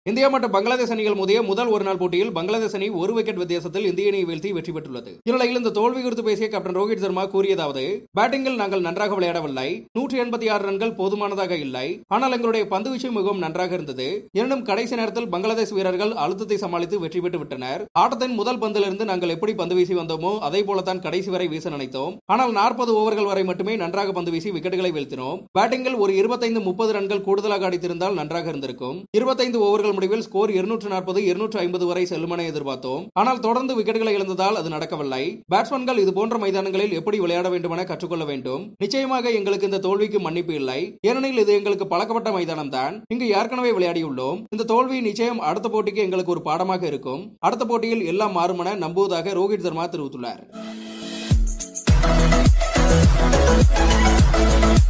India மற்றும் பங்களாதேஷ் அணிகள் மோதிய முதல் ஒருநாள் போட்டியில் பங்களாதேஷ் அணி ஒரு விக்கெட் வித்தியாசத்தில் இந்திய அணியை வீழ்த்தி வெற்றி பெற்றுள்ளது இந்நிலையில் இந்த தோல்வி குறித்து பேசிய கேப்டன் ரோஹித் சர்மா கூறியதாவது பேட்டிங்கில் நாங்கள் நன்றாக விளையாடவில்லை நூற்றி எண்பத்தி ஆறு ரன்கள் போதுமானதாக இல்லை ஆனால் எங்களுடைய பந்து வீச்சு மிகவும் நன்றாக இருந்தது எனினும் கடைசி நேரத்தில் பங்களாதேஷ் வீரர்கள் அழுத்தத்தை சமாளித்து வெற்றி பெற்று விட்டனர் ஆட்டத்தின் முதல் பந்திலிருந்து நாங்கள் எப்படி பந்து வீசி வந்தோமோ அதே போலத்தான் கடைசி வரை வீச நினைத்தோம் ஆனால் நாற்பது ஓவர்கள் வரை மட்டுமே நன்றாக பந்து வீசி விக்கெட்டுகளை வீழ்த்தினோம் பேட்டிங்கில் ஒரு இருபத்தைந்து முப்பது ரன்கள் கூடுதலாக அடித்திருந்தால் நன்றாக இருந்திருக்கும் இருபத்தைந்து ஓவர்கள் முடிவில் ஸ்கோர் இருநூற்று நாற்பது இருநூற்று ஐம்பது வரை செல்லும் என எதிர்பார்த்தோம் ஆனால் தொடர்ந்து விக்கெட்டுகளை இழந்ததால் அது நடக்கவில்லை பேட்ஸ்மேன்கள் இது போன்ற மைதானங்களில் எப்படி விளையாட வேண்டும் என கற்றுக்கொள்ள வேண்டும் நிச்சயமாக எங்களுக்கு இந்த தோல்விக்கு மன்னிப்பு இல்லை ஏனெனில் இது எங்களுக்கு பழக்கப்பட்ட மைதானம் தான் இங்கு ஏற்கனவே விளையாடியுள்ளோம் இந்த தோல்வி நிச்சயம் அடுத்த போட்டிக்கு எங்களுக்கு ஒரு பாடமாக இருக்கும் அடுத்த போட்டியில் எல்லாம் மாறும் என நம்புவதாக ரோஹித் சர்மா தெரிவித்துள்ளார்